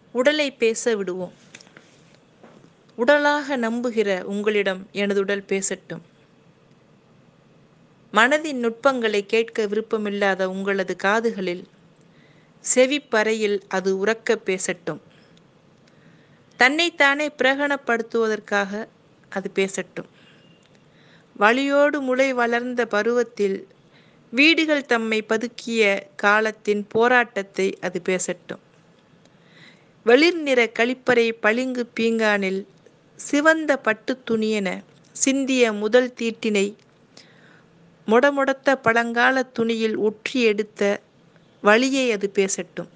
உடலை பேச விடுவோம் உடலாக நம்புகிற உங்களிடம் எனது உடல் பேசட்டும் மனதின் நுட்பங்களை கேட்க விருப்பமில்லாத உங்களது காதுகளில் செவிப்பறையில் அது உறக்க பேசட்டும் தன்னைத்தானே பிரகடனப்படுத்துவதற்காக அது பேசட்டும் வழியோடு முளை வளர்ந்த பருவத்தில் வீடுகள் தம்மை பதுக்கிய காலத்தின் போராட்டத்தை அது பேசட்டும் வெளிர் நிற கழிப்பறை பளிங்கு பீங்கானில் சிவந்த பட்டு துணியென சிந்திய முதல் தீட்டினை முடமுடத்த பழங்கால துணியில் ஒற்றி எடுத்த வழியை அது பேசட்டும்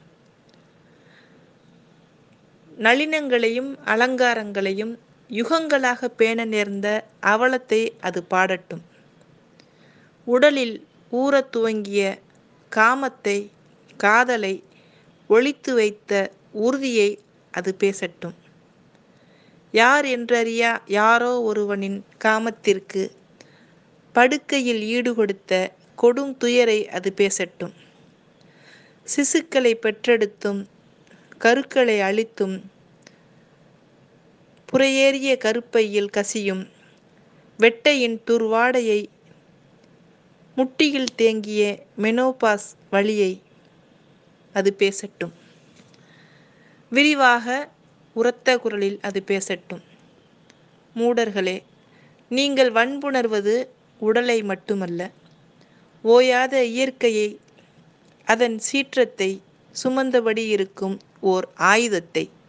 நளினங்களையும் அலங்காரங்களையும் யுகங்களாக பேண நேர்ந்த அவலத்தை அது பாடட்டும் உடலில் ஊறத் துவங்கிய காமத்தை காதலை ஒழித்து வைத்த உறுதியை அது பேசட்டும் யார் என்றறியா யாரோ ஒருவனின் காமத்திற்கு படுக்கையில் ஈடுகொடுத்த கொடும் துயரை அது பேசட்டும் சிசுக்களை பெற்றெடுத்தும் கருக்களை அழித்தும் புறையேறிய கருப்பையில் கசியும் வெட்டையின் துர்வாடையை முட்டியில் தேங்கிய மெனோபாஸ் வழியை அது பேசட்டும் விரிவாக உரத்த குரலில் அது பேசட்டும் மூடர்களே நீங்கள் வன்புணர்வது உடலை மட்டுமல்ல ஓயாத இயற்கையை அதன் சீற்றத்தை சுமந்தபடி இருக்கும் ஓர் ஆயுதத்தை